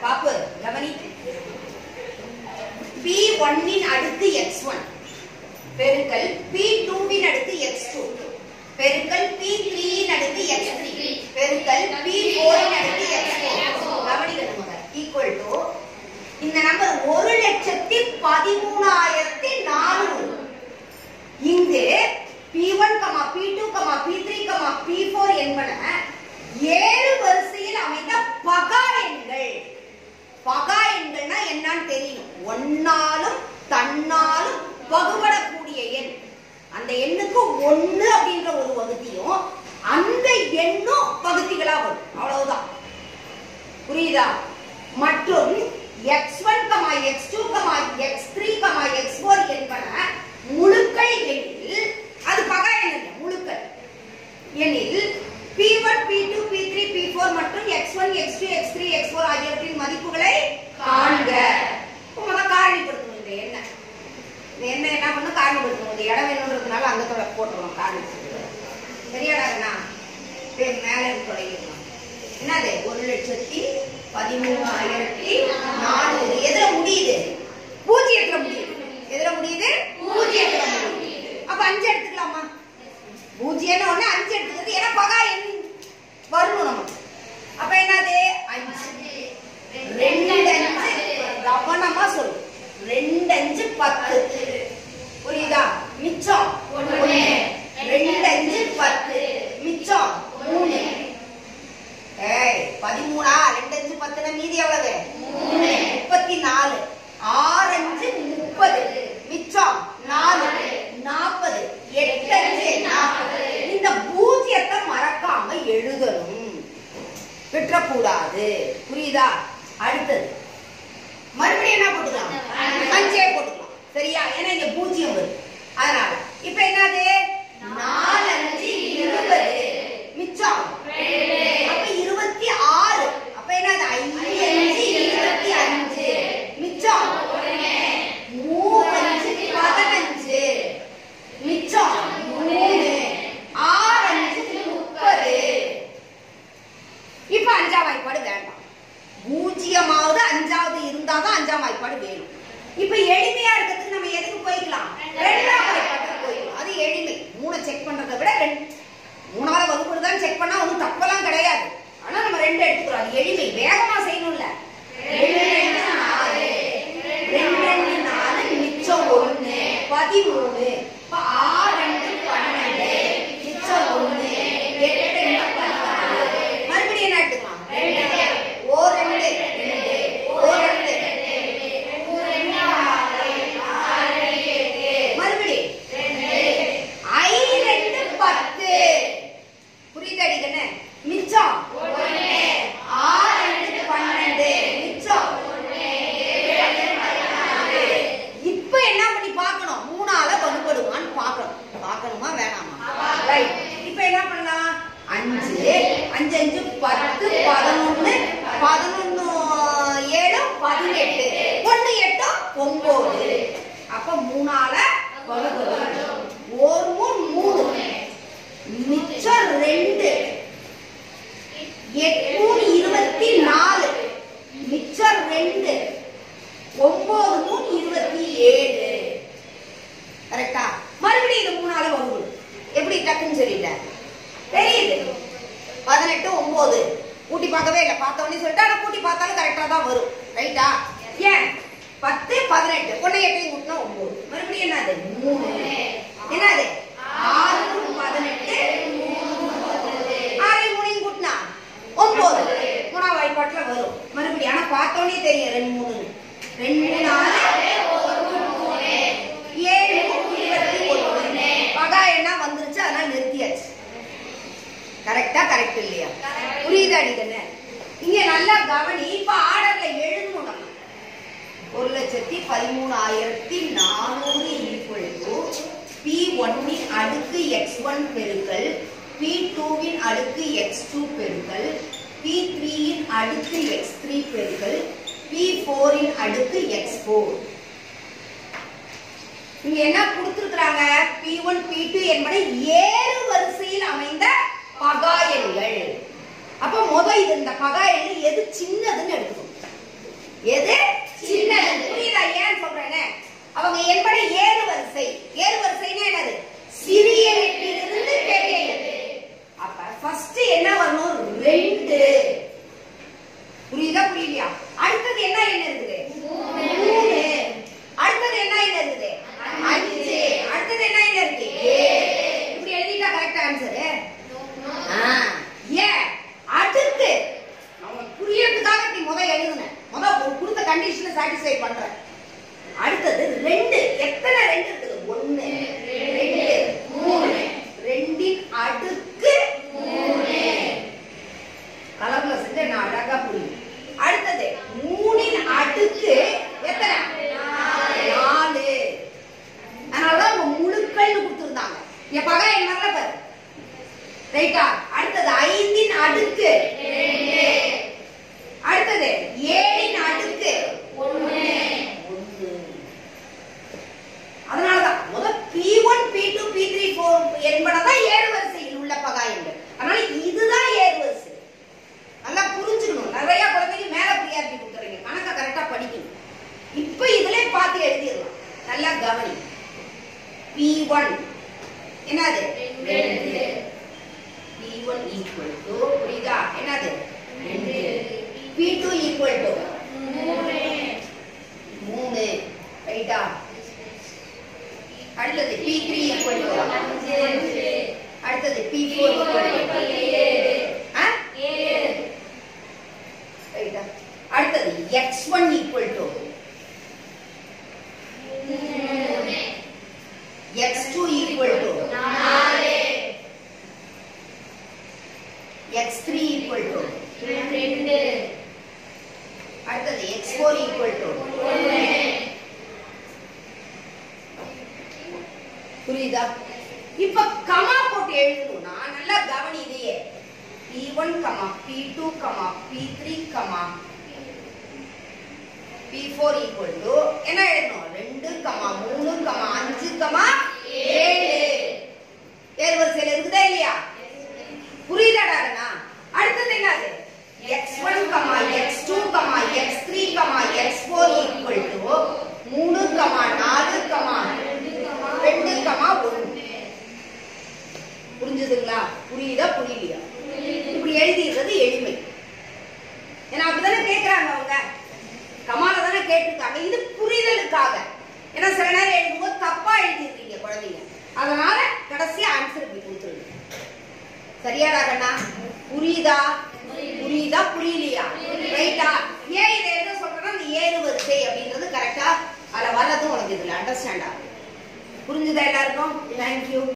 பாப்பு கவனி பி ஒன்னின் அடுக்கு எக்ஸ் ஒன் பெருக்கல் பி டூவின் அடுக்கு எக்ஸ் டூ பெருக்கல் பி த்ரீயின் அடுக்கு எக்ஸ் த்ரீ பெருக்கல் பி ஃபோரின் அடுக்கு எக்ஸ் ஃபோர் கவனிக்கணும் முதல்ல ஈக்குவல் டு இந்த நம்பர் ஒரு லட்சத்தி பதிமூணாயிரத்தி நானூறு இங்கு P1, P2, P3, P4 என்பன ஏழு வரிசையில் அமைந்த பகா எண்கள் பகா எண்கள்னா என்னன்னு தெரியணும் ஒன்னாலும் தன்னாலும் வகுபடக்கூடிய எண் அந்த எண்ணுக்கு ஒண்ணு அப்படின்ற ஒரு வகுதியும் அந்த எண்ணும் வகுதிகளா வரும் அவ்வளவுதான் புரியுதா மற்றும் x1, x2, x3, x4 என்பன முழுக்கள் எண்ணில் அது பகா எண் இல்ல, முழுக்கள் எனில் P1, P2, P3, P4 மற்றும் X1, X2, X3, X4 ஆகியவற்றின் மதிப்புகளை காண்க முத காரணிப்படுத்தணும் இந்த எண்ணை இந்த எண்ணெய் என்ன பண்ணும் காரணிப்படுத்தணும் இந்த இடம் வேணுன்றதுனால அங்கத்தோட போட்டுருவோம் காரணிப்படுத்தணும் சரியாடாங்கண்ணா பேர் மேலே தொடங்கிடலாம் என்னது ஒரு லட்சத்தி பதிமூணாயிரத்தி நானூறு எதுல முடியுது பூஜ்ஜியத்துல முடியுது எதுல முடியுது பூஜ்ஜியத்துல முடியுது அப்ப அஞ்சு எடுத்துக்கலாமா பூஜ்ஜியம் ஒண்ணு அஞ்சு எடுத்துக்கிறது ஏன்னா பகா எண் வரணும் நமக்கு அப்ப என்னது அஞ்சு ரெண்டு அஞ்சு கவனமா சொல்லு ரெண்டு அஞ்சு பத்து புரியுதா மிச்சம் ஒண்ணு ரெண்டு அஞ்சு பத்து மிச்சம் மூணு ஏய் பதிமூணா ரெண்டு அஞ்சு பத்துனா மீதி எவ்வளவு முப்பத்தி நாலு ஆறு அஞ்சு முப்பது மிச்சம் நாலு நாற்பது எட்டு அஞ்சு நாற்பது இந்த பூஜ்ஜியத்தை மறக்காம எழுதணும் விட்டுறக்கூடாது புரியுதா அடுத்தது மறுபடியும் என்ன போட்டுக்கலாம் அஞ்சே போட்டுக்கலாம் சரியா ஏன்னா இங்க பூஜ்ஜியம் வருது அதனால இப்ப என்னது நாலு அஞ்சு இருபது மிச்சம் அப்ப இருபத்தி ஆறு அப்ப என்னது ஐந்து அஞ்சு இருபத்தி அஞ்சு மிச்சம் மூணு அஞ்சு பதினஞ்சு மிச்சம் மூணு ஆறு அஞ்சு முப்பது இப்ப அஞ்சாம் வாய்ப்பாடு வேண்டாம் பூஜ்ஜியமாவது அஞ்சாவது இருந்தாதான் அஞ்சாம் வாய்ப்பாடு வேணும் இப்ப எளிமையா இருக்கிறதுக்கு நம்ம எதுக்கு போய்க்கலாம் ரெண்டாம் வாய்ப்பாட்டுக்கு போய்க்கலாம் அது எளிமை மூணை செக் பண்றதை விட ரெண்டு மூணாவது வகுப்பு தான் செக் பண்ணா ஒன்றும் தப்பெல்லாம் கிடையாது ஆனா நம்ம ரெண்டு எடுத்துக்கிறோம் அது எளிமை வேகமா செய்யணும்ல ரெண்டு ரெண்டு நாலு ரெண்டு ரெண்டு நாலு மிச்சம் ஒண்ணு பதிமூணு இப்ப ஆறு ரெண்டு பன்னெண்டு மிச்சம் ஒண்ணு எட்டு ரெண்டு பதினாறு மறுபடியும் என்ன எடுத்துக்கலாம் ஓ ரெண்டு ரெண்டு ஓ ரெண்டு மறுபடியும் ஐ ரெண்டு பத்து புரியுதாடி கண்ணு மிச்சம் ஆறு ரெண்டு பன்னெண்டு மிச்சம் இப்ப என்ன பண்ணி பார்க்கணும் மூணால வகுப்படுவான்னு பார்க்கணும் பார்க்கணுமா வேணாமா ரைட் இப்ப என்ன பண்ணலாம் அஞ்சு அஞ்சு அஞ்சு பத்து பதினொன்னு பதினொன்னு ஏழு பதினெட்டு ஒண்ணு எட்டு ஒன்பது அப்ப மூணால வகுப்படும் ஒரு மூணு மூணு மிச்சம் ரெண்டு எட்டு மூணு இருபத்தி நாலு மிச்சம் ரெண்டு ஒன்பது மூணு இருபத்தி ஏழு கரெக்டா மறுபடியும் இது மூணால வகுப்பு எப்படி டக்குன்னு சொல்லிட்டேன் தெரியுது பதினெட்டு ஒன்பது கூட்டி பார்க்கவே இல்லை பார்த்த உடனே சொல்லிட்டு ஆனா கூட்டி பார்த்தாலும் கரெக்டா தான் வரும் ரைட்டா ஏன் பத்து பதினெட்டு ஒன்னு எட்டையும் கூட்டினா ஒன்பது மறுபடியும் என்னது மூணு என்னது ஆறு பதினெட்டு ஆறு மூணையும் கூட்டினா ஒன்பது மூணாவது வாய்ப்பாட்டுல வரும் மறுபடியும் ஆனா பார்த்த உடனே தெரியும் ரெண்டு மூணு ரெண்டு மூணு நாலு ஏழு இருபத்தி ஒன்று பகா என்ன வந்துருச்சு அதனால நிறுத்தியாச்சு கரெக்டா கரெக்ட் இல்லையா புரியுதா அடிக்கண்ண இங்க நல்லா கவனி இப்ப ஆர்டர்ல எழுதணும் நம்ம ஒரு லட்சத்தி பதிமூணாயிரத்தி நானூறு ஈக்குவல் டு பி ஒன்னின் அடுக்கு எக்ஸ் ஒன் பெருக்கல் பி டூவின் அடுக்கு எக்ஸ் டூ பெருக்கல் பி த்ரீயின் அடுக்கு எக்ஸ் த்ரீ பெருக்கல் பி ஃபோரின் அடுக்கு எக்ஸ் ஃபோர் இங்க என்ன கொடுத்திருக்கிறாங்க P1 P2 என்பன ஏழு வரிசையில் அமைந்த பகா எண்கள் அப்ப முத இது இந்த பகா எண் எது சின்னதுன்னு எடுத்துக்கணும் புரியலையா அடுத்தது என்ன எண் இருக்குது மூணு அடுத்தது என்ன எண் இருக்குது அஞ்சு அடுத்தது என்ன எண் இருக்கு ஏழு இப்படி எழுதிட்டா கரெக்ட் ஆன்சர் ஏன் அடுத்து அவங்க புரியறதுக்காக நீ முத எழுதுனேன் முத ஒரு கொடுத்த கண்டிஷனை சாட்டிஸ்ஃபை பண்றேன் அடுத்தது ரெண்டு எத்தனை ரெண்டு இருக்குது ஒண்ணு ரெண்டு மூணு ரெண்டின் அடுக்கு கலர்ல செஞ்சு நான் அழகா புரியும் அடுத்தது மூணின் அடுக்கு எத்தனை நாலு அதனாலதான் அவங்க முழுக்கள்னு கொடுத்துருந்தாங்க என் பகை என் வரல பாரு ரைட்டா அடுத்தது ஐந்தின் அடுக்கு அடுத்தது ஏழின் அடுக்கு ஒண்ணு அதனாலதான் முத P one P two P three four என்பனதான் ஏழு வரிசையில் உள்ள பகாயங்கள் அதனால இதுதான் ஏழு வரிசை நல்லா புரிஞ்சுக்கணும் நிறைய குழந்தைங்க மேல ப்ரியாரிட்டி கொடுத்துறீங்க கணக்கை கரெக்டா படிக்கணும் இப்ப இதுல பார்த்து எழுதிடலாம் நல்லா கவனி பி ஒன் என்னது ரெண்டு பி ஒன் ஈக்குவல் டு புரியுதா என்னது ரெண்டு பி டூ ஈக்குவல் டு மூணு ரைட்டா அடுத்தது பி த்ரீ ஈக்குவல் டு அடுத்தது பி ஃபோர் ஈக்குவல் டு ரைட்டா அடுத்தது x one equal to x two equal to x three equal to அடுத்தது எக்ஸ் ஃபோர் ஈக்குவல் டு புரியுதா இப்ப கமா போட்டு எழுதணும்னா நல்லா கவனி இதையே P one comma P two comma P three comma P four equal to என்ன எழுதணும் ரெண்டு கமா மூணு கமா அஞ்சு கமா ஏழு ஏழு வரிசையில இருக்குதா இல்லையா புரியுதாடா கண்ணா அடுத்தது என்னது x one comma x two comma x three comma x four equal to மூணு கமா நாலு கமா ரெண்டு கமா ஒன்று புரிஞ்சுதுங்களா புரியுதா புரியலையா இப்படி எழுதிடுறது எளிமை ஏன்னா அப்படிதானே கேட்கறாங்க அவங்க கமால தானே கேட்டிருக்காங்க இது புரிதலுக்காக ஏன்னா சில நேரம் எழுதும்போது தப்பா எழுதிருக்கீங்க குழந்தைங்க அதனால கடைசியா ஆன்சர் இப்படி கொடுத்துருங்க சரியாடா கண்ணா புரியுதா புரியுதா புரியலையா ரைட்டா ஏன் இதை என்ன சொல்றேன்னா இந்த ஏழு வரிசை அப்படின்றது கரெக்டா அதுல வர்றது உனக்கு இதுல அண்டர்ஸ்டாண்ட் ஆகும் புரிஞ்சுதா எல்லாருக்கும் தேங்க்யூ